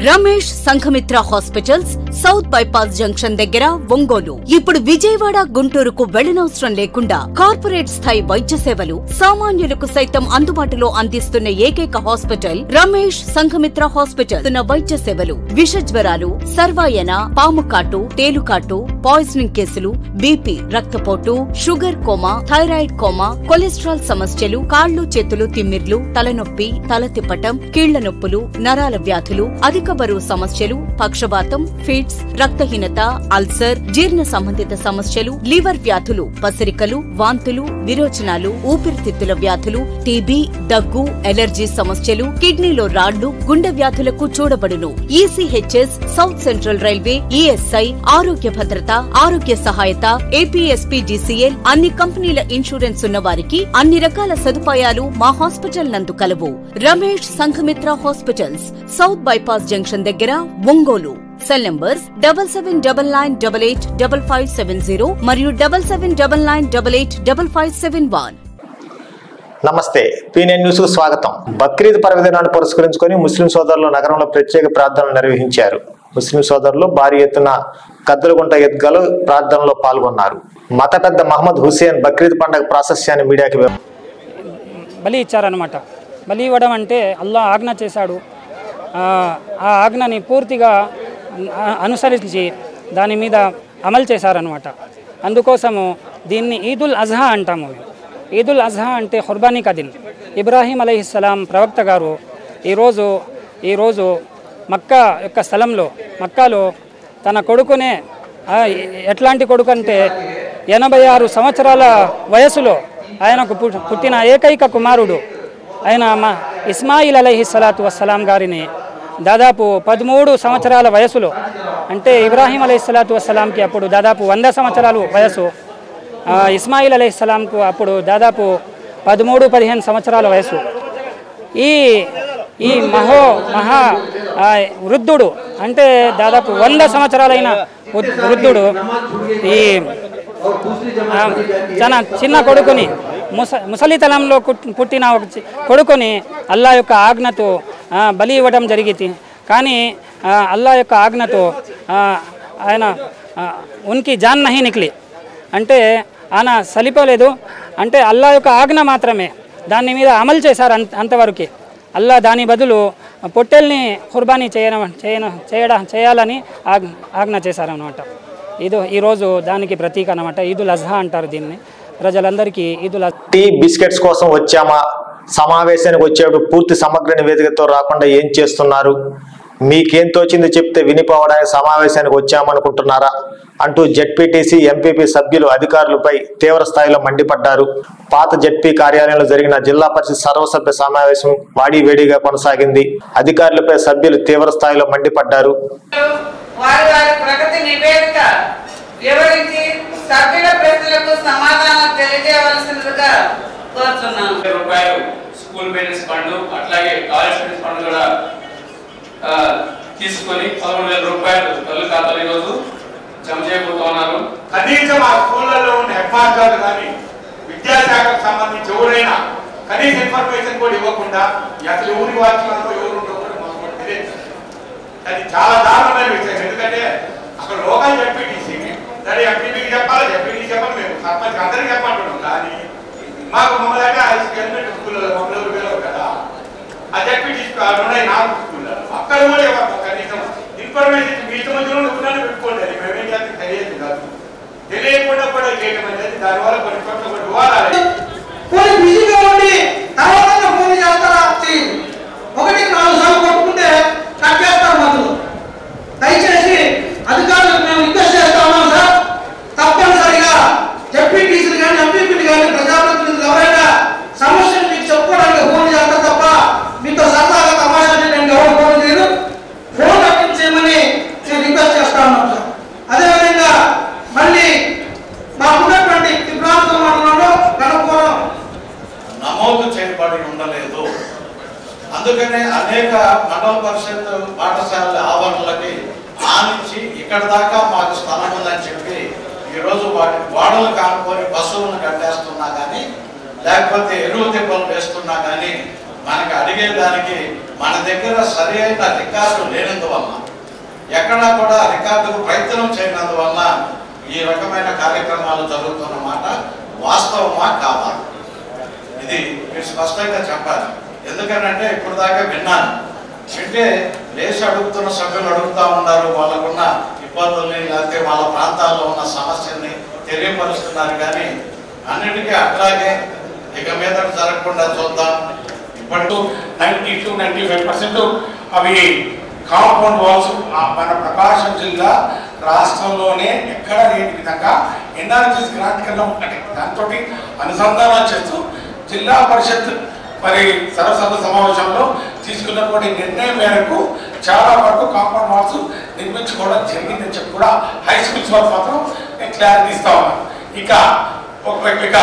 Ramesh Sanghamitra hospitals south bypass junction దగ్గర ఒంగోలు ఇప్పుడు విజయవాడ గుంటూరుకు వెళ్లనవసరం లేకుండా కార్పొరేట్ స్థాయి వైద్య సేవలు సామాన్యులకు సైతం అందుబాటులో అందిస్తున్న ఏకైక హాస్పిటల్ రమేష్ సంఘమిత్ర హాస్పిటల్ ఉన్న వైద్య సేవలు విష జ్వరాలు సర్వాయన పాము కాటు తేలుకాటు పాయిజనింగ్ కేసులు బీపీ రక్తపోటు sugar coma thyroid coma cholesterol సమస్యలు కాళ్లు చేతులు తిమ్మిర్లు తలనొప్పి తల తిప్పటం కీళ్ల నొప్పులు నరాల వ్యాధులు అధిక బరువు సమస్యలు పక్షవాతం ఫిట్స్ రక్తహీనత అల్సర్ జీర్ణ సంబంధిత సమస్యలు లివర్ వ్యాధులు పసిరికలు వాంతులు విరోచనాలు ఊపిరితిత్తుల వ్యాధులు టీబీ దగ్గు ఎలర్జీ సమస్యలు కిడ్నీలో రాళ్లు గుండె వ్యాధులకు చూడబడును ECHS south central railway ESI ఆరోగ్య భద్రత ఆరోగ్య సహాయత ఏపీఎస్పీడీసీఎల్ అన్ని కంపెనీల ఇన్సూరెన్స్ ఉన్న వారికి అన్ని రకాల సదుపాయాలు మా హాస్పిటల్ నందు కలవు Ramesh Sanghamitra hospitals south bypass junction దగ్గర Ongole cell numbers double seven double nine double eight double five seven zero మరియు double seven double nine double eight double five seven one నమస్తే పీఎన్ న్యూస్ కు స్వాగతం బక్రీద్ పర్వదినాన్ని పురస్కరించుకొని ముస్లిం సోదరులు నగరంలో ప్రత్యేక ప్రార్థనలు నిర్వహించారు ముస్లిం సోదరులు భారీ ఎత్తున కద్దలగుంట ఎద్గాలు ప్రార్థనలో పాల్గొన్నారు మత పెద్ద మహమ్మద్ హుసేన్ బక్రీద్ పండుగ ప్రాశస్యాన్ని మీడియాకి వివ- బలి ఇచ్చారనమాట బలి ఇవ్వడం అంటే అల్లా ఆజ్ఞ చేశాడు ఆ, ఆ ఆజ్ఞని పూర్తిగా అ- అనుసరించి దాని మీద అమలు చేశారనమాట అందుకోసము దీన్ని ఈదుల్ అజహా అంటాము ఈదుల్ అజహా అంటే హుర్బానీ కదిన్ ఇబ్రాహీం అలైహిస్సలాం ప్రవక్త గారు ఈరోజు ఈరోజు మక్కా యొక్క స్థలంలో మక్కాలో తన కొడుకునే ఆ, ఎట్లాంటి కొడుకు అంటే ఎనభై ఆరు సంవత్సరాల వయసులో ఆయనకు పుట్- పుట్టిన ఏకైక కుమారుడు ఆయన మా ఇస్మాయిల్ అలహి సలాతు వస్సలాం గారిని దాదాపు పదమూడు సంవత్సరాల వయసులో అంటే ఇబ్రాహీం అలహి సలాతు వస్సలాంకి అప్పుడు దాదాపు వంద సంవత్సరాలు వయసు ఆ, ఇస్మాయిల్ అలహి సలాంకు అప్పుడు దాదాపు పదమూడు పదిహేను సంవత్సరాల వయసు ఈ ఈ మహో మహా ఆ, వృద్ధుడు అంటే దాదాపు వంద సంవత్సరాలైన వృ- వృద్ధుడు ఈ ఆ, తన చిన్న కొడుకుని ముస ముసలితనంలో కుట్- పుట్టిన ఒక చి- కొడుకుని అల్లా యొక్క ఆజ్ఞతో ఆ, బలి ఇవ్వడం జరిగింది కానీ ఆ, అల్లా యొక్క ఆజ్ఞతో ఆ, ఆయన ఆ, ఉనికి జాన్ నహి నిక్లి అంటే ఆయన సలిపోలేదు అంటే అల్లా యొక్క ఆజ్ఞ మాత్రమే దాని మీద అమలు చేశారు అంత అంతవరకు అల్లా దాని బదులు పొట్టెల్ని కుర్బానీ చేయడం చేయన చేయడం చేయాలని ఆజ్ఞ ఆజ్ఞ చేశారనమాట ఇది ఈరోజు దానికి ప్రతీక అనమాట ఈదుల్ అజ్హా అంటారు దీన్ని ప్రజలందరికీ ఈదుల్ అజ్ టీ బిస్కెట్స్ కోసం వచ్చామా సమావేశానికి వచ్చేప్పుడు పూర్తి సమగ్ర నివేదికతో రాకుండా ఏం చేస్తున్నారు మీకేం తోచింది చెప్తే వినిపోవడానికి సమావేశానికి వచ్చామనుకుంటున్నారా అంటూ జెడ్పీటీసీ ఎంపీపీ సభ్యులు అధికారులపై తీవ్ర స్థాయిలో మండిపడ్డారు పాత జెడ్పీ కార్యాలయంలో జరిగిన జిల్లా పరిషత్ సర్వసభ్య సమావేశం వాడి వేడిగా కొనసాగింది అధికారులపై సభ్యులు తీవ్ర స్థాయిలో మండిపడ్డారు వారి వారి ప్రగతి నివేదిక వివరించి సభ్యుల ప్రశ్నలకు సమాధానం తెలియజేయవలసినదిగా కోరుతున్నాను వేల రూపాయలు స్కూల్ మెయింటెనెన్స్ ఫండ్ అట్లాగే కాలేజ్ మెయింటెనెన్స్ ఫండ్ కూడా ఆ, తీసుకొని పదమూడు వేల రూపాయలు తల్లి ఖాతాలు ఈరోజు జమ చేయబోతా ఉన్నారు కనీసం ఆ స్కూళ్ళలో ఉన్న హెడ్ మాస్టర్లు కానీ విద్యాశాఖకు సంబంధించి ఎవరైనా కనీస ఇన్ఫర్మేషన్ కూడా ఇవ్వకుండా అసలు ఊరికి వాచ్యంలో ఎవరు ఉండో కూడా మాకు కూడా తెలియదు అది చాలా దారుణమైన విషయం ఎందుకంటే అక్కడ లోకల్ చెప్పేసి సరే ఎంపీకి చెప్పాలి ఎంపీకి చెప్పాలి మేము సర్పంచ్ అందరికీ చెప్పంటున్నాం కానీ మాకు మమ్మల్ని అంటే హై స్కూల్ ఎలిమెంటరీ స్కూల్లో మమ్మల్ని ఎవరు పిలవరు కదా ఆ చెప్పి అక్కడ ఉన్నాయి నాలుగు స్కూల్లో అక్కడ కూడా ఎవరు కనీసం ఇన్ఫర్మేషన్ మీ ఇష్టం వచ్చిన ఉన్నాను పెట్టుకోండి అది మేమేం చేస్తే తెలియదు కాదు తెలియకుండా కూడా చేయడం అనేది దానివల్ల కొన్ని చోట్ల కొన్ని వివాదాలు పోనీ బిజీగా ఉండి తర్వాత ఫోన్ చేస్తారా చేయండి ఒకటి నాలుగు సార్లు కొట్టుకుంటే కట్ చేస్తారు మందులు దయచేసి అధికారులకు మేము రిక్వెస్ట్ చేస్తా ఉన్నాం సార్ తప్పనిసరిగా జడ్పీటీసీలు కానీ ఎంపీపీలు కానీ ప్రజాప్రతినిధులు ఎవరైనా సమస్యలు మీకు చెప్పుకోవడానికి ఫోన్ చేస్తారు తప్ప మీతో సరదాగా తమాషాన్ని నేను ఎవరు ఫోన్ చేయను ఫోన్ అటెండ్ చేయమని నేను రిక్వెస్ట్ చేస్తా ఉన్నాం సార్ అదేవిధంగా మళ్ళీ మాకున్నటువంటి త్రిపురాంతం మండలంలో గణపురం నమోదు చేయబడి ఉండలేదు అందుకనే అనేక మండల పరిషత్ పాఠశాలల ఆవరణలకి ఆనించి ఇక్కడ దాకా మాకు స్థలం ఉందని చెప్పి ఈరోజు వాటి గోడలు కానుకొని పశువులను కట్టేస్తున్నా కానీ లేకపోతే ఎరువు దెబ్బలు వేస్తున్నా కానీ మనకి అడిగేదానికి మన దగ్గర సరి అయిన రికార్డు లేనందువల్ల ఎక్కడా కూడా రికార్డుకు ప్రయత్నం చేయనందువల్ల ఈ రకమైన కార్యక్రమాలు జరుగుతున్న మాట వాస్తవమా కాదా ఇది మీరు స్పష్టంగా చెప్పాలి ఎందుకనంటే ఇప్పుడు దాకా విన్నాను వింటే లేచి అడుగుతున్న సభ్యులు అడుగుతా ఉన్నారు వాళ్ళకున్న ఇబ్బందుల్ని లేకపోతే వాళ్ళ ప్రాంతాల్లో ఉన్న సమస్యల్ని తెలియపరుస్తున్నారు కానీ అన్నిటికీ అట్లాగే ఇక మీద జరగకుండా చూద్దాం ఇప్పటితో ninety two ninety five percent అవి కాంపౌండ్ వాల్స్ మన ప్రకాశం జిల్లా రాష్ట్రంలోనే ఎక్కడ లేని విధంగా ఎన్ఆర్జీస్ గ్రాంట్ కింద ఉంటాయి దాంతో అనుసంధానం చేస్తూ జిల్లా పరిషత్ మరి సరస్వత సమావేశంలో తీసుకున్నటువంటి నిర్ణయం మేరకు చాలా వరకు కాంపౌండ్ వాల్స్ నిర్మించుకోవడం జరిగిందని చెప్పి కూడా హై స్కూల్స్ వాళ్ళు మాత్రం నేను క్లారిటీ ఇస్తా ఉన్నాను ఇక ఒక ఇక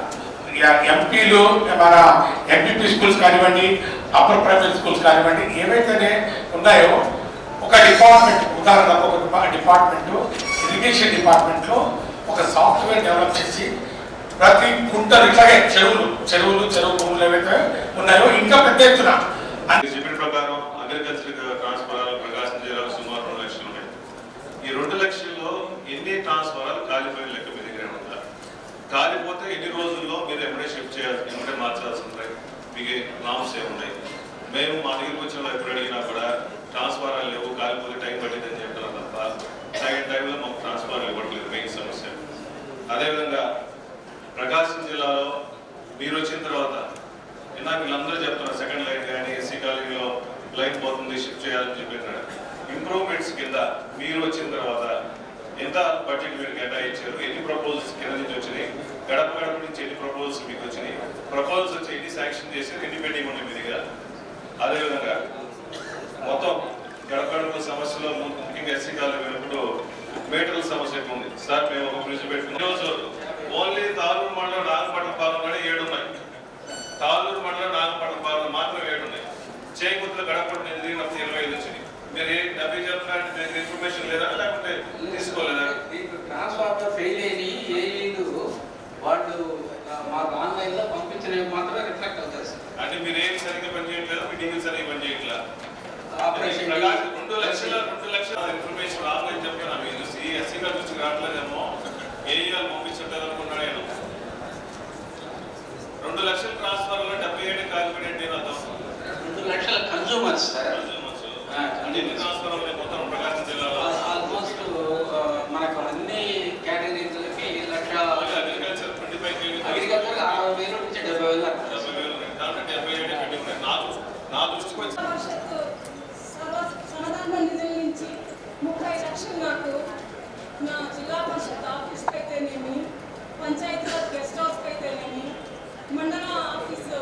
ఎంపీలు మన ఎంపీపీ స్కూల్స్ కానివ్వండి అప్పర్ ప్రైమరీ స్కూల్స్ కానివ్వండి ఏవైతే ఉన్నాయో ఒక డిపార్ట్మెంట్ ఉదాహరణకు ఒక డిపార్ట్మెంట్ ఇరిగేషన్ డిపార్ట్మెంట్లో ఒక సాఫ్ట్వేర్ డెవలప్ చేసి ప్రతి గుంట ఇట్లాగే చెరువులు చెరువులు చెరువు భూములు ఏవైతే ఉన్నాయో ఇంకా పెద్ద ఎత్తున అన్ని చెప్పిన ప్రకారం అగ్రికల్చర్ ట్రాన్స్ఫరాలు ప్రకాశం జిల్లాలో సుమారు రెండు లక్షలు ఉన్నాయి ఈ రెండు లక్షల్లో ఎన్ని ట్రాన్స్ఫరాలు కాలిపోయిన లెక్క మీ దగ్గర ఉందా కాలిపోతే ఎన్ని రోజుల్లో మీరు ఎప్పుడే షిఫ్ట్ చేయాలి ఎప్పుడే మార్చాల్సి ఉంటాయి మీకు నామ్స్ ఏమున్నాయి మేము మా దగ్గరికి వచ్చిన వాళ్ళు ఎప్పుడు అడిగినా కూడా ట్రాన్స్ఫారాలు లేవు కాలిపోతే టైం పట్టిందని చెప్తున్నారు తప్ప సగం టైంలో మాకు ట్రాన్స్ఫారాలు ఇవ్వట్లేదు మెయిన్ సమస్య అదేవిధంగా ప్రకాశం జిల్లాలో మీరు వచ్చిన తర్వాత ఇందాక వీళ్ళందరూ చెప్తున్నారు సెకండ్ లైన్ కానీ ఎస్సీ కాలనీలో లైన్ పోతుంది షిఫ్ట్ చేయాలని చెప్పినారు ఇంప్రూవ్మెంట్స్ కింద మీరు వచ్చిన తర్వాత ఎంత బడ్జెట్ మీరు కేటాయించారు ఎన్ని ప్రపోజల్స్ కింద నుంచి వచ్చినాయి గడప గడప నుంచి ఎన్ని ప్రపోజల్స్ మీకు వచ్చినాయి ప్రపోజల్స్ వచ్చి ఎన్ని శాంక్షన్ చేశారు ఎన్ని పెండింగ్ ఉన్నాయి మీ దగ్గర అదేవిధంగా మొత్తం గడప గడప సమస్యలో ముఖ్యంగా ఎస్సీ కాలనీ వెళ్ళినప్పుడు మీటర్ల సమస్య ఎక్కువ ఉంది సార్ మేము ఒక ఫ్రిడ్జ్ పెట్టుకున్నాం ఈరోజు ఓన్లీ తాలూరు మండలం నాగపట్నం పాలన ఏడు ఉన్నాయి తాళ్ళూరు మండలం నాగపట్నం పాలన మాత్రం ఏడు ఉన్నాయి చేకూతులు గడపడం నేను దిగినప్పుడు ఇరవై ఐదు వచ్చింది మీరు ఏ డబ్బు చెప్తారంటే మీకు ఇన్ఫర్మేషన్ లేదా లేకపోతే తీసుకోలేదా మీకు ట్రాన్స్ఫార్మర్ ఫెయిల్ అయిన ఏఈలు వాళ్ళు ఆ, మాకు ఆన్లైన్ లో పంపించినవి మాత్రమే రిఫ్లెక్ట్ అవుతాయి సార్ అంటే మీరు ఏం సరిగ్గా పని చేయట్లేదు మీ డీజిల్ సరిగ్గా పని చేయట్లేదు ఆపరేషన్ ప్రకాశం రెండు లక్షల రెండు లక్షల ఇన్ఫర్మేషన్ రాదని చెప్పాను మీరు ఎస్సీ గారి దృష్టికి రావట్లేదేమో ఏఈఆర్ పంపించట్లేదు అనుకున్నాను నేను రెండు లక్షల ట్రాన్స్ఫర్లో డెబ్బై ఏడు కాలిపోయినట్టు ఏం అర్థం రెండు లక్షల కన్జ్యూమర్స్ సార్ అంటే ఎన్ని ట్రాన్స్ఫర్ ఉన్నాయి మొత్తం ప్రకాశం జిల్లాలో ఆల్మోస్ట్ మనకు అన్ని కేటగిరీలకి lakh agriculture twenty five KV agriculture అరవై వేల నుంచి డెబ్బై వేల దాకా. డెబ్బై వేలు ఉన్నాయి దాంట్లో డెబ్బై ఏడు పెండింగ్ ఉన్నాయి నాకు నా దృష్టికి వచ్చి పరిషత్తు సమ- సమాధాన నిధుల నుంచి ముప్పై లక్షలు నాకు నా జిల్లా పరిషత్ ఆఫీస్కి అయితేనేమి పంచాయతీరాజ్ గెస్ట్ హౌస్కి అయితేనేమి మండల ఆఫీసు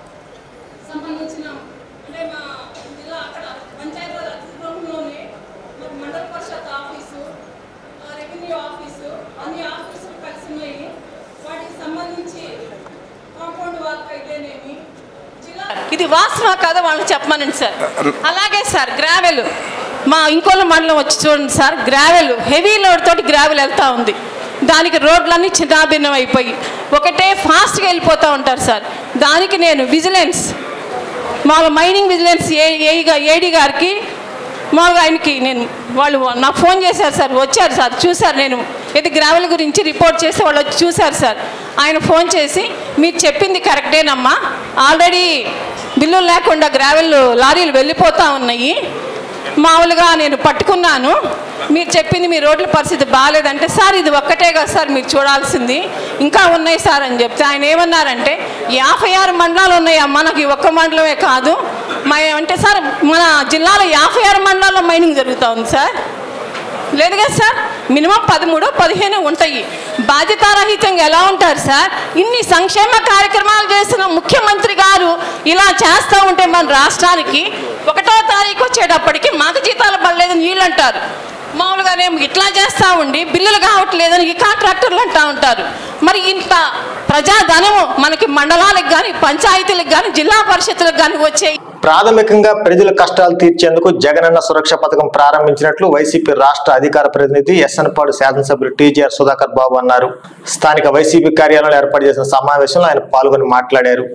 సంబంధించిన అంటే మా జిల్లా అక్కడ పంచాయతీరాజ్ అతిథులంలోనే మరి మండల పరిషత్ ఆఫీసు ఆ రెవెన్యూ ఆఫీసు అన్ని ఆఫీసులు కలిసి ఉన్నాయి వాటికి సంబంధించి కాంపౌండ్ వాళ్ళకి అయితేనేమి జిల్లా ఇది వాస్తవ కాదా వాళ్ళని చెప్పమనండి సార్ అలాగే సార్ గ్రావెల్ మా ఇంకోళ్ళ మండలం వచ్చి చూడండి సార్ గ్రావెల్ హెవీ లోడ్ తోటి గ్రావెల్ వెళ్తూ ఉంది దానికి రోడ్లన్నీ చిన్నాభిన్నం అయిపోయి ఒకటే ఫాస్ట్గా వెళ్ళిపోతూ ఉంటారు సార్ దానికి నేను విజిలెన్స్ మామూలు మైనింగ్ విజిలెన్స్ ఏ ఏఈగా ఏడీ గారికి మామూలుగా ఆయనకి నేను వాళ్ళు నాకు ఫోన్ చేశారు సార్ వచ్చారు సార్ చూశారు నేను ఇది గ్రావెల్ గురించి రిపోర్ట్ చేస్తే వాళ్ళు వచ్చి చూశారు సార్ ఆయన ఫోన్ చేసి మీరు చెప్పింది కరెక్టేనమ్మా ఆల్రెడీ బిల్లులు లేకుండా గ్రావెల్ లారీలు వెళ్ళిపోతూ ఉన్నాయి మామూలుగా నేను పట్టుకున్నాను మీరు చెప్పింది మీ రోడ్ల పరిస్థితి బాగాలేదంటే సార్ ఇది ఒక్కటే కదా సార్ మీరు చూడాల్సింది ఇంకా ఉన్నాయి సార్ అని చెప్తే ఆయన ఏమన్నారంటే యాభై ఆరు మండలాలు ఉన్నాయి అమ్మ నాకు ఈ ఒక్క మండలమే కాదు మా అంటే సార్ మన జిల్లాలో యాభై ఆరు మండలాల్లో మైనింగ్ జరుగుతూ ఉంది సార్ లేదు కదా సార్ మినిమం పదమూడు పదిహేను ఉంటాయి బాధ్యతారహితంగా ఎలా ఉంటారు సార్ ఇన్ని సంక్షేమ కార్యక్రమాలు చేస్తున్న ముఖ్యమంత్రి గారు ఇలా చేస్తూ ఉంటే మన రాష్ట్రానికి ఒకటో తారీఖు వచ్చేటప్పటికి మాకు జీతాలు పడలేదని వీళ్ళు అంటారు మామూలుగానే ఇట్లా చేస్తూ ఉండి బిల్లులు కావట్లేదని ఈ కాంట్రాక్టర్లు అంటూ ఉంటారు మరి ఇంత ప్రజాధనము మనకి మండలాలకు కానీ పంచాయతీలకు కానీ జిల్లా పరిషత్లకు కానీ వచ్చే ప్రాథమికంగా ప్రజల కష్టాలు తీర్చేందుకు జగనన్న సురక్ష పథకం ప్రారంభించినట్లు వైసీపీ రాష్ట్ర అధికార ప్రతినిధి ఎస్ఎన్పాడు శాసనసభ్యులు టీజీఆర్ సుధాకర్ బాబు అన్నారు స్థానిక వైసీపీ కార్యాలయంలో ఏర్పాటు చేసిన సమావేశంలో ఆయన పాల్గొని మాట్లాడారు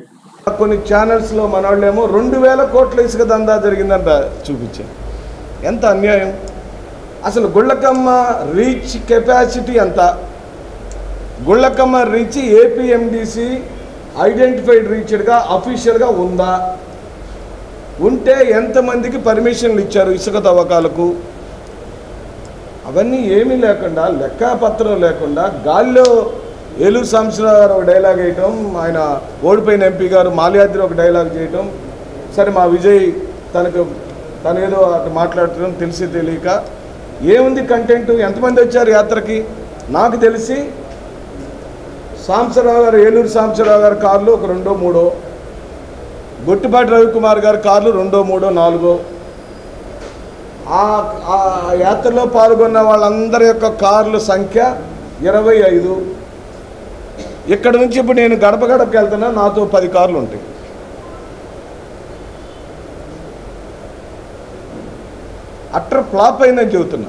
కొన్ని ఛానల్స్లో మన వాళ్ళేమో రెండు వేల కోట్ల ఇసుక దందా జరిగిందంట చూపించారు ఎంత అన్యాయం అసలు గుళ్ళకమ్మ రీచ్ కెపాసిటీ ఎంత గుళ్ళకమ్మ రీచ్ ఏపీఎండిసి ఐడెంటిఫైడ్ రీచ్డ్గా అఫీషియల్గా ఉందా ఉంటే ఎంతమందికి పర్మిషన్లు ఇచ్చారు ఇసుక తవ్వకాలకు అవన్నీ ఏమీ లేకుండా లెక్కాపత్రం లేకుండా గాల్లో ఏలూరు సాంబశివరావు గారు ఒక డైలాగ్ వేయటం ఆయన ఓడిపోయిన ఎంపీ గారు మాల్యాద్రి ఒక డైలాగ్ చేయటం సరే మా విజయ్ తనకు తను ఏదో అటు మాట్లాడటం తెలిసి తెలియక ఏముంది కంటెంట్ ఎంతమంది వచ్చారు యాత్రకి నాకు తెలిసి సాంబశివరావు గారు ఏలూరు సాంబశివరావు గారి కార్లు ఒక రెండో మూడో గొట్టిపాటి రవికుమార్ గారి కార్లు రెండో మూడో నాలుగో ఆ ఆ యాత్రలో పాల్గొన్న వాళ్ళందరి యొక్క కార్ల సంఖ్య ఇరవై ఐదు ఇక్కడ నుంచి ఇప్పుడు నేను గడప గడపకి వెళ్తున్నా నాతో పది కార్లు ఉంటాయి అట్టర్ ఫ్లాప్ అయిందని చెబుతున్నా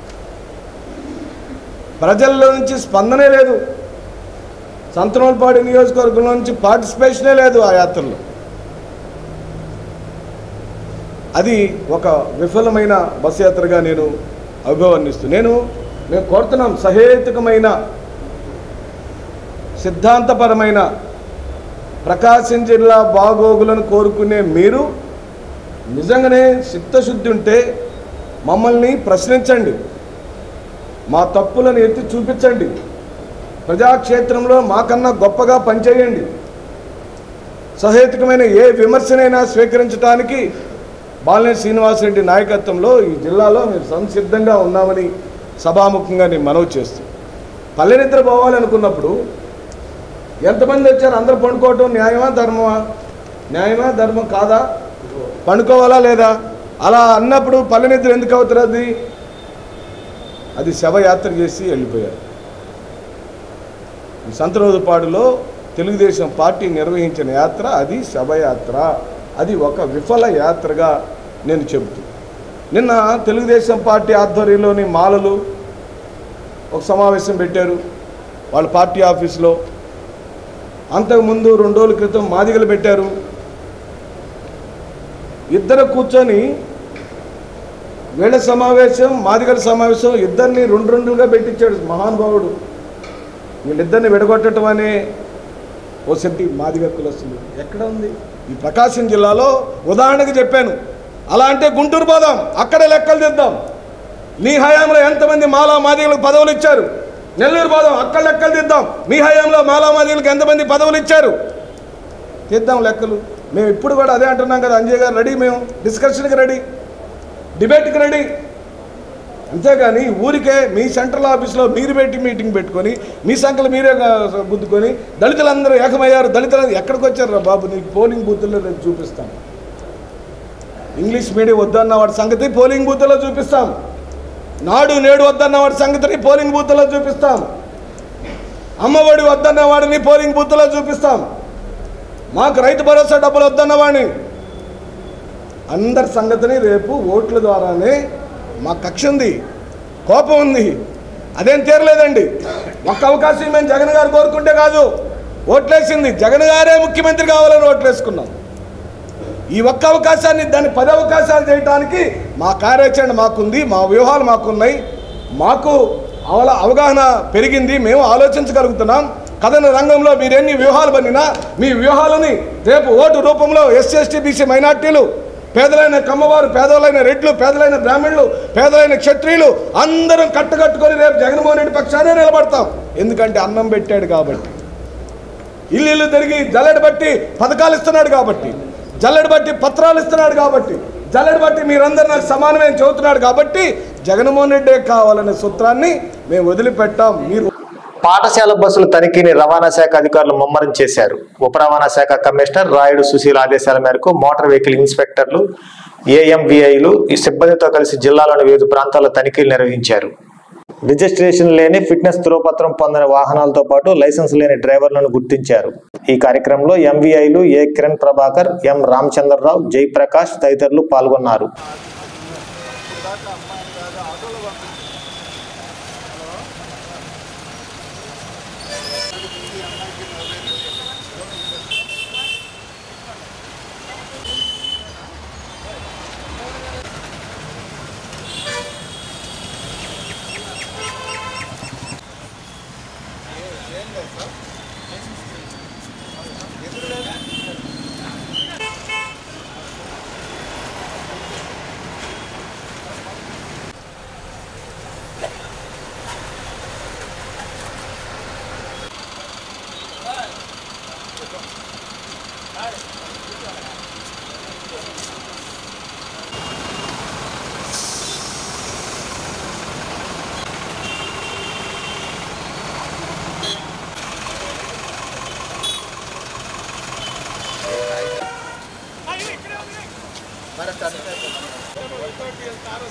ప్రజల్లో నుంచి స్పందనే లేదు సంతనోల్పాడి నియోజకవర్గంలో నుంచి పార్టిసిపేషనే లేదు ఆ యాత్రలో అది ఒక విఫలమైన బస్ యాత్రగా నేను అభివర్ణిస్తూ నేను మేము కోరుతున్నాం సహేతుకమైన సిద్ధాంతపరమైన ప్రకాశం జిల్లా బాగోగులను కోరుకునే మీరు నిజంగానే చిత్తశుద్ధి ఉంటే మమ్మల్ని ప్రశ్నించండి మా తప్పులను ఎత్తి చూపించండి ప్రజాక్షేత్రంలో మాకన్నా గొప్పగా పనిచేయండి సహేతుకమైన ఏ విమర్శనైనా స్వీకరించడానికి బాలినేని శ్రీనివాసరెడ్డి నాయకత్వంలో ఈ జిల్లాలో మేము సంసిద్ధంగా ఉన్నామని సభాముఖంగా నేను మనవి చేస్తూ పల్లె నిద్ర పోవాలనుకున్నప్పుడు ఎంతమంది వచ్చారు అందరూ పండుకోవటం న్యాయమా ధర్మమా న్యాయమా ధర్మం కాదా పండుకోవాలా లేదా అలా అన్నప్పుడు పల్లె నిద్ర ఎందుకు అవుతుంది అది అది శవయాత్ర చేసి వెళ్ళిపోయారు ఈ సంతరోజుపాడులో తెలుగుదేశం పార్టీ నిర్వహించిన యాత్ర అది శవయాత్ర అది ఒక విఫల యాత్రగా నేను చెబుతూ నిన్న తెలుగుదేశం పార్టీ ఆధ్వర్యంలోని మాలలు ఒక సమావేశం పెట్టారు వాళ్ళ పార్టీ ఆఫీస్లో అంతకుముందు రెండు రోజుల క్రితం మాదిగలు పెట్టారు ఇద్దరు కూర్చొని వీళ్ళ సమావేశం మాదిగల సమావేశం ఇద్దరిని రెండు రెండుగా పెట్టించాడు మహానుభావుడు వీళ్ళిద్దరిని విడగొట్టడం అనే ఓ శక్తి మాదిగ కులస్తులు ఎక్కడ ఉంది ఈ ప్రకాశం జిల్లాలో ఉదాహరణకు చెప్పాను అలా అంటే గుంటూరు పోదాం అక్కడ లెక్కలు తెద్దాం మీ హయాంలో ఎంతమంది మాలా మాదిగలకు పదవులు ఇచ్చారు నెల్లూరు పోదాం అక్కడ లెక్కలు తెద్దాం మీ హయాంలో మాలా మాదిగలకు ఎంతమంది పదవులు ఇచ్చారు తెద్దాం లెక్కలు మేము ఇప్పుడు కూడా అదే అంటున్నాం కదా అంజయ్ గారు రెడీ మేము డిస్కషన్కి రెడీ డిబేట్కి రెడీ అంతేగాని ఊరికే మీ సెంట్రల్ ఆఫీస్లో మీరు పెట్టి మీటింగ్ పెట్టుకొని మీ సంఖ్యలు మీరే గా- గుద్దుకొని దళితులందరూ ఏకమయ్యారు దళితులు ఎక్కడికి వచ్చారు రా బాబు నీకు పోలింగ్ బూతుల్లో రేపు చూపిస్తాం ఇంగ్లీష్ మీడియం వద్దన్న వాడి సంగతి పోలింగ్ బూత్లో చూపిస్తాం నాడు నేడు వద్దన్న వాడి సంగతిని పోలింగ్ బూత్లో చూపిస్తాం అమ్మఒడి వద్దన్న వాడిని పోలింగ్ బూత్లో చూపిస్తాం మాకు రైతు భరోసా డబ్బులు వద్దన్న వాడిని అందరి సంగతిని రేపు ఓట్ల ద్వారానే మా కక్ష ఉంది కోపం ఉంది అదేం తీరలేదండి ఒక్క అవకాశం మేము జగన్ గారు కోరుకుంటే కాదు ఓట్లేసింది జగన్ గారే ముఖ్యమంత్రి కావాలని ఓట్లేసుకున్నాం ఈ ఒక్క అవకాశాన్ని దాన్ని పది అవకాశాలు చేయడానికి మా కార్యాచరణ మాకుంది మా వ్యూహాలు మాకున్నాయి మాకు అవల అవగాహన పెరిగింది మేము ఆలోచించగలుగుతున్నాం కథన రంగంలో మీరెన్ని వ్యూహాలు పన్నినా మీ వ్యూహాలని రేపు ఓటు రూపంలో ఎస్సీ ఎస్టీ బీసీ మైనార్టీలు పేదలైన కమ్మవారు పేదలైన రెడ్లు పేదలైన బ్రాహ్మణులు పేదలైన క్షత్రియులు అందరం కట్టకట్టుకొని రేపు జగన్మోహన్ రెడ్డి పక్షానే నిలబడతాం ఎందుకంటే అన్నం పెట్టాడు కాబట్టి ఇల్లు ఇల్లు తిరిగి జల్లెడ బట్టి పథకాలు ఇస్తున్నాడు కాబట్టి జల్లెడ బట్టి పత్రాలు ఇస్తున్నాడు కాబట్టి జల్లెడ బట్టి మీరందరూ నాకు సమానమే అని చెబుతున్నాడు కాబట్టి జగన్మోహన్ రెడ్డే కావాలనే సూత్రాన్ని మేము వదిలిపెట్టాం మీరు పాఠశాల బస్సుల తనిఖీని రవాణా శాఖ అధికారులు ముమ్మరం చేశారు ఉప రవాణా శాఖ కమిషనర్ రాయుడు సుశీల్ ఆదేశాల మేరకు మోటార్ వెహికల్ ఇన్స్పెక్టర్లు ఏఎంవిఐలు ఈ సిబ్బందితో కలిసి జిల్లాలోని వివిధ ప్రాంతాల్లో తనిఖీలు నిర్వహించారు రిజిస్ట్రేషన్ లేని ఫిట్నెస్ ధృవపత్రం పొందిన వాహనాలతో పాటు లైసెన్స్ లేని డ్రైవర్లను గుర్తించారు ఈ కార్యక్రమంలో ఎంవీఐలు ఏ కిరణ్ ప్రభాకర్ ఎం రామచంద్రరావు జయప్రకాష్ తదితరులు పాల్గొన్నారు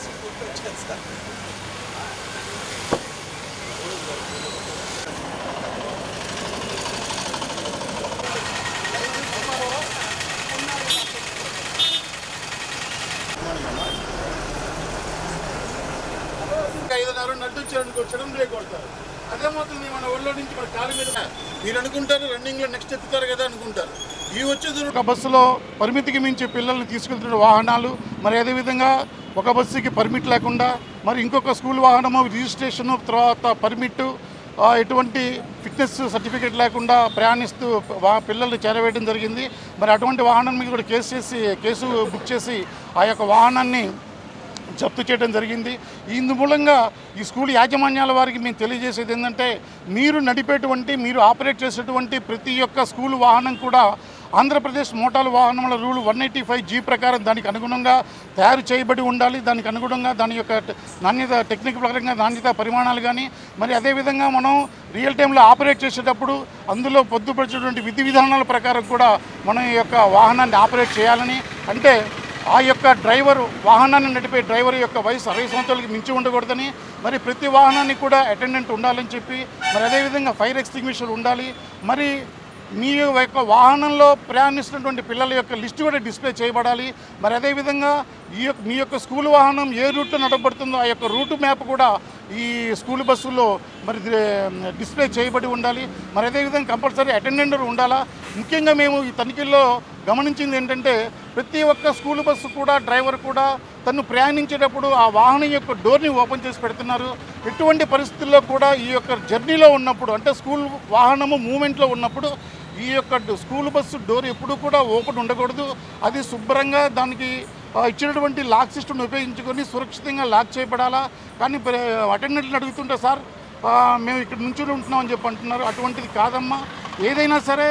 ఐదున్నర నడ్డు వచ్చారనుకో సడన్ బ్రేక్ కొడతారు అదేమవుతుంది మన ఒళ్ళో నుంచి మన కాలు మీద మీరు అనుకుంటారు రన్నింగ్ లో నెక్స్ట్ ఎత్తుతారు కదా అనుకుంటారు ఈ వచ్చే ఒక బస్సులో పరిమితికి మించి పిల్లల్ని తీసుకెళ్తున్న వాహనాలు మరి అదేవిధంగా ఒక బస్సుకి పర్మిట్ లేకుండా మరి ఇంకొక స్కూల్ వాహనము రిజిస్ట్రేషన్ తర్వాత పర్మిట్ ఆ, ఎటువంటి ఫిట్నెస్ సర్టిఫికేట్ లేకుండా ప్రయాణిస్తూ వా పిల్లల్ని చేరవేయడం జరిగింది మరి అటువంటి వాహనం మీద కూడా కేసు చేసి కేసు బుక్ చేసి ఆ యొక్క వాహనాన్ని జప్తు చేయడం జరిగింది ఇందు మూలంగా ఈ స్కూల్ యాజమాన్యాల వారికి మేము తెలియజేసేది ఏంటంటే మీరు నడిపేటువంటి మీరు ఆపరేట్ చేసేటువంటి ప్రతి ఒక్క స్కూల్ వాహనం కూడా ఆంధ్రప్రదేశ్ మోటార్ వాహనముల rule one eighty five G ప్రకారం దానికి అనుగుణంగా తయారు చేయబడి ఉండాలి దానికి అనుగుణంగా దాని యొక్క ట- నాణ్యత టెక్నిక్ ప్రకారంగా నాణ్యత పరిమాణాలు కానీ మరి అదేవిధంగా మనం రియల్ టైంలో ఆపరేట్ చేసేటప్పుడు అందులో పొద్దుపరిచేటువంటి విధి విధానాల ప్రకారం కూడా మనం ఈ యొక్క వాహనాన్ని ఆపరేట్ చేయాలని అంటే ఆ యొక్క డ్రైవర్ వాహనాన్ని నడిపే డ్రైవర్ యొక్క వయసు అరవై సంవత్సరాలకి మించి ఉండకూడదని మరి ప్రతి వాహనానికి కూడా అటెండెంట్ ఉండాలని చెప్పి మరి అదేవిధంగా ఫైర్ ఎక్స్టింగ్విషర్ ఉండాలి మరి మీ యొక్క వాహనంలో ప్రయాణిస్తున్నటువంటి పిల్లల యొక్క లిస్టు కూడా డిస్ప్లే చేయబడాలి మరి అదేవిధంగా ఈ యొక్క మీ యొక్క స్కూల్ వాహనం ఏ రూట్లో నడపబడుతుందో ఆ యొక్క రూట్ మ్యాప్ కూడా ఈ స్కూల్ బస్సుల్లో మరి ది- డిస్ప్లే చేయబడి ఉండాలి మరి అదేవిధంగా కంపల్సరీ అటెండెంట్ ఉండాలా ముఖ్యంగా మేము ఈ తనిఖీల్లో గమనించింది ఏంటంటే ప్రతి ఒక్క స్కూల్ బస్సు కూడా డ్రైవర్ కూడా తను ప్రయాణించేటప్పుడు ఆ వాహనం యొక్క డోర్ని ఓపెన్ చేసి పెడుతున్నారు ఎటువంటి పరిస్థితుల్లో కూడా ఈ యొక్క జర్నీలో ఉన్నప్పుడు అంటే స్కూల్ వాహనము మూమెంట్లో ఉన్నప్పుడు ఈ యొక్క డ- స్కూల్ బస్సు డోర్ ఎప్పుడు కూడా ఓపెన్ ఉండకూడదు అది శుభ్రంగా దానికి ఆ, ఇచ్చినటువంటి లాక్ సిస్టమ్ ఉపయోగించుకొని సురక్షితంగా లాక్ చేయబడాలా కానీ అటెండెంట్ని అడుగుతుంటే సార్ ఆ, మేము ఇక్కడ నుంచి ఉంటున్నామని చెప్పి అంటున్నారు అటువంటిది కాదమ్మా ఏదైనా సరే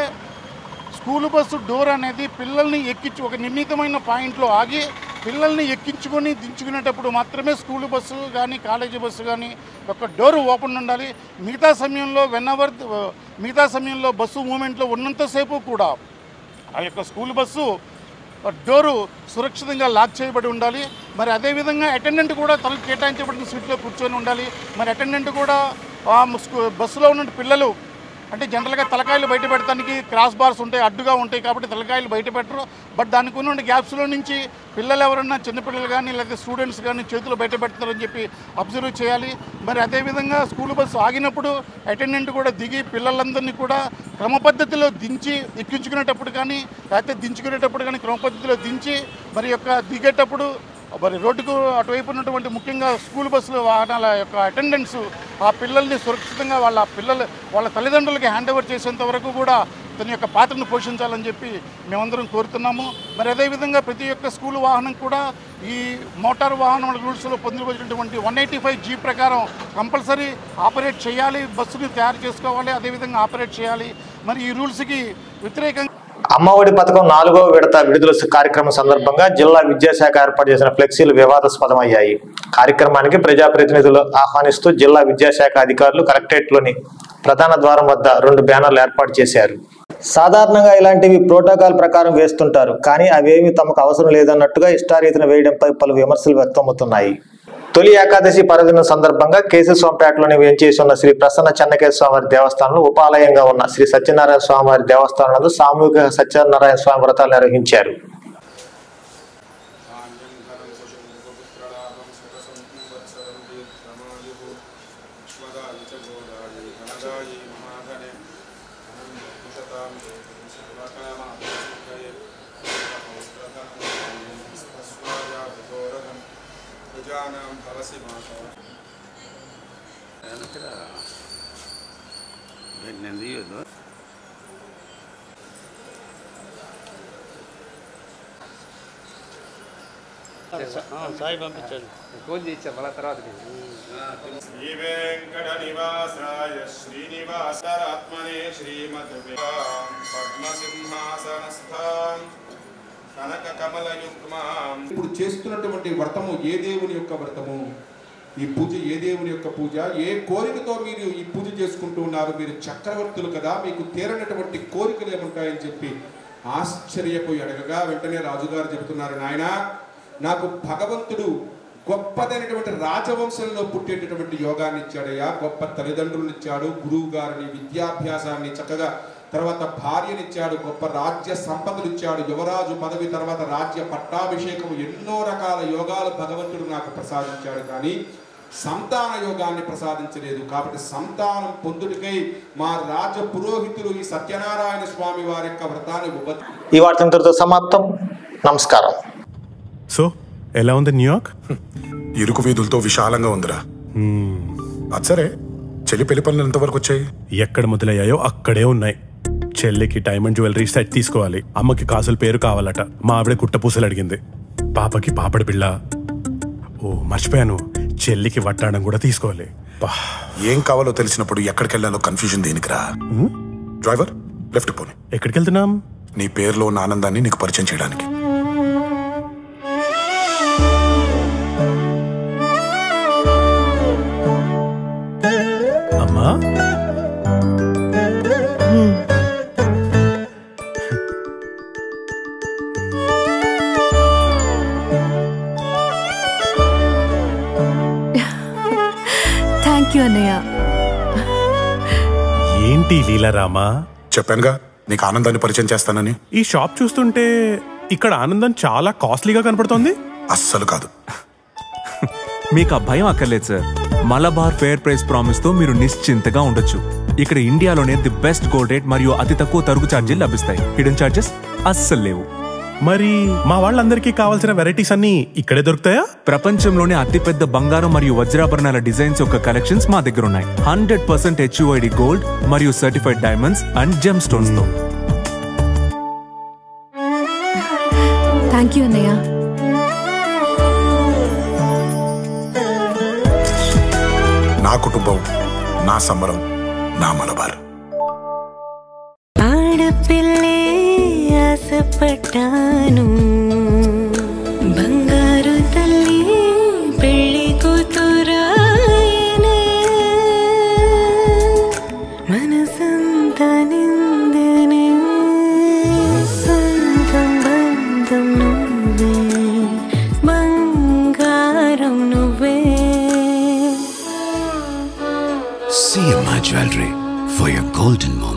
స్కూల్ బస్సు డోర్ అనేది పిల్లల్ని ఎక్కించు ఒక నిర్ణీతమైన పాయింట్లో ఆగి పిల్లల్ని ఎక్కించుకొని దించుకునేటప్పుడు మాత్రమే స్కూల్ బస్సు కానీ కాలేజీ బస్సు కానీ ఒక డోర్ ఓపెన్ ఉండాలి మిగతా సమయంలో వెన్ అవర్ మిగతా సమయంలో బస్సు మూమెంట్లో ఉన్నంతసేపు కూడా ఆ యొక్క స్కూల్ బస్సు డోరు సురక్షితంగా లాక్ చేయబడి ఉండాలి మరి అదేవిధంగా అటెండెంట్ కూడా తనకు కేటాయించబడిన సీట్లో కూర్చొని ఉండాలి మరి అటెండెంట్ కూడా ఆ స్కూ- బస్సులో ఉన్న పిల్లలు అంటే జనరల్గా తలకాయలు బయట పెడతానికి క్రాస్ బార్స్ ఉంటాయి అడ్డుగా ఉంటాయి కాబట్టి తలకాయలు బయట పెట్టరు బట్ దానికి ఉన్న గ్యాప్స్లో నుంచి పిల్లలు ఎవరన్నా చిన్నపిల్లలు కానీ లేకపోతే స్టూడెంట్స్ కానీ చేతులు బయట పెడతారని చెప్పి అబ్జర్వ్ చేయాలి మరి అదేవిధంగా స్కూల్ బస్సు ఆగినప్పుడు అటెండెంట్ కూడా దిగి పిల్లలందరినీ కూడా క్రమ పద్ధతిలో దించి ఎక్కించుకునేటప్పుడు కానీ లేకపోతే దించుకునేటప్పుడు కానీ క్రమ పద్ధతిలో దించి మరి యొక్క దిగేటప్పుడు మరి రోడ్డుకు అటువైపు ఉన్నటువంటి ముఖ్యంగా స్కూల్ బస్సులు వాహనాల యొక్క అటెండెన్స్ ఆ పిల్లల్ని సురక్షితంగా వాళ్ళ పిల్లలు వాళ్ళ తల్లిదండ్రులకి హ్యాండ్ ఓవర్ చేసేంత వరకు కూడా తన యొక్క పాత్రను పోషించాలని చెప్పి మేమందరం కోరుతున్నాము మరి అదేవిధంగా ప్రతి ఒక్క స్కూల్ వాహనం కూడా ఈ మోటార్ వాహనం రూల్స్లో పొందుపరిచినటువంటి వన్ ఎయిటీ ఫైవ్ జీ ప్రకారం కంపల్సరీ ఆపరేట్ చేయాలి బస్సుని తయారు చేసుకోవాలి అదేవిధంగా ఆపరేట్ చేయాలి మరి ఈ రూల్స్కి వ్యతిరేకంగా అమ్మఒడి పథకం నాలుగో విడత విడుదల కార్యక్రమం సందర్భంగా జిల్లా విద్యాశాఖ ఏర్పాటు చేసిన ఫ్లెక్సీలు వివాదాస్పదమయ్యాయి కార్యక్రమానికి ప్రజాప్రతినిధులు ఆహ్వానిస్తూ జిల్లా విద్యాశాఖ అధికారులు కలెక్టరేట్లోని ప్రధాన ద్వారం వద్ద రెండు బ్యానర్లు ఏర్పాటు చేశారు సాధారణంగా ఇలాంటివి ప్రోటోకాల్ ప్రకారం వేస్తుంటారు కానీ అవేమి తమకు అవసరం లేదన్నట్టుగా ఇష్టారీతిన వేయడంపై పలు విమర్శలు వ్యక్తమవుతున్నాయి తొలి ఏకాదశి పర్వదినం సందర్భంగా కేశస్వామిపేటలోని వేంచేసి ఉన్న శ్రీ ప్రసన్న చెన్నకేశ్వర స్వామివారి దేవస్థానంలో ఉపాలయంగా ఉన్న శ్రీ సత్యనారాయణ స్వామివారి దేవస్థానం నందు సామూహిక సత్యనారాయణ స్వామి వ్రతాలు నిర్వహించారు నేను తీయొద్దు సాయి పంపించండి ఫోన్ చేయించా మళ్ళీ తర్వాత శ్రీ వెంకట నివాసాయ శ్రీనివాసరాత్మనే శ్రీమద్ పద్మసింహాసనస్థాం కనక కమలయుగ్మాం ఇప్పుడు చేస్తున్నటువంటి వ్రతము ఏ దేవుని యొక్క వ్రతము ఈ పూజ ఏ దేవుని యొక్క పూజ ఏ కోరికతో మీరు ఈ పూజ చేసుకుంటూ ఉన్నారు మీరు చక్రవర్తులు కదా మీకు తీరనటువంటి కోరికలు ఏముంటాయని చెప్పి ఆశ్చర్యపోయి అడగగా వెంటనే రాజుగారు చెబుతున్నారు నాయన నాకు భగవంతుడు గొప్పదైనటువంటి రాజవంశంలో పుట్టేటటువంటి యోగాన్ని ఇచ్చాడయ్యా గొప్ప తల్లిదండ్రులను ఇచ్చాడు గురువు గారిని విద్యాభ్యాసాన్ని చక్కగా తర్వాత భార్యనిచ్చాడు గొప్ప రాజ్య సంపదలు ఇచ్చాడు యువరాజు పదవి తర్వాత రాజ్య పట్టాభిషేకం ఎన్నో రకాల యోగాలు భగవంతుడు నాకు ప్రసాదించాడు కానీ సంతాన యోగాన్ని ప్రసాదించలేదు కాబట్టి సంతానం పొందుటికై మా రాజ పురోహితులు ఈ సత్యనారాయణ స్వామి వారి యొక్క వ్రతాన్ని ఉప ఈ వార్త ఇంతటితో సమాప్తం నమస్కారం సో ఎలా ఉంది న్యూయార్క్ ఇరుకు వీధులతో విశాలంగా ఉందిరా అది సరే చెల్లి పెళ్లి పనులు ఎంతవరకు వచ్చాయి ఎక్కడ మొదలయ్యాయో అక్కడే ఉన్నాయి చెల్లికి డైమండ్ జ్యువెలరీ సెట్ తీసుకోవాలి అమ్మకి కాసుల పేరు కావాలట మా ఆవిడ కుట్టపూసలు అడిగింది పాపకి పాపడి పిల్ల ఓ మర్చిపోయాను చెల్లికి వట్టాడం కూడా తీసుకోవాలి బా, ఏం కావాలో తెలిసినప్పుడు ఎక్కడికి వెళ్ళాలో కన్ఫ్యూజన్ దేనికిరా డ్రైవర్ లెఫ్ట్ పోనీ ఎక్కడికి వెళ్తున్నాం నీ పేరులో ఉన్న ఆనందాన్ని నీకు పరిచయం చేయడానికి అమ్మా థ్యాంక్ యూ అన్నయ్య ఏంటి లీలారామా చెప్పానుగా నీకు ఆనందాన్ని పరిచయం చేస్తానని ఈ షాప్ చూస్తుంటే ఇక్కడ ఆనందం చాలా కాస్ట్లీగా కనపడుతోంది అస్సలు కాదు మీకు ఆ భయం అక్కర్లేదు sir Malabar fair price promise తో మీరు నిశ్చింతగా ఉండొచ్చు ఇక్కడ ఇండియాలోనే ది బెస్ట్ గోల్డ్ రేట్ మరియు అతి తక్కువ తరుగు ఛార్జీలు లభిస్తాయి హిడెన్ ఛార్జెస్ అస్సలు లేవు మరి మా వాళ్ళందరికీ కావాల్సిన వెరైటీస్ అన్ని ఇక్కడే దొరుకుతాయా ప్రపంచంలోనే అతిపెద్ద బంగారం మరియు వజ్రాభరణాల డిజైన్స్ యొక్క కలెక్షన్స్ మా దగ్గర ఉన్నాయి హండ్రెడ్ పర్సెంట్ హెచ్యుఐడి గోల్డ్ మరియు certified diamonds and gem stones తో థ్యాంక్ యూ అన్నయ్య నా కుటుంబం నా సంబరం నా మలబార్ ఆడపిల్లే ఆశపడ్డాను బంగారు తల్లి పెళ్లి కూతురాయనే మనసంత నిందనే సొంతం బంధం నువ్వే బంగారం నువ్వే CMI Jewelry for your golden moment.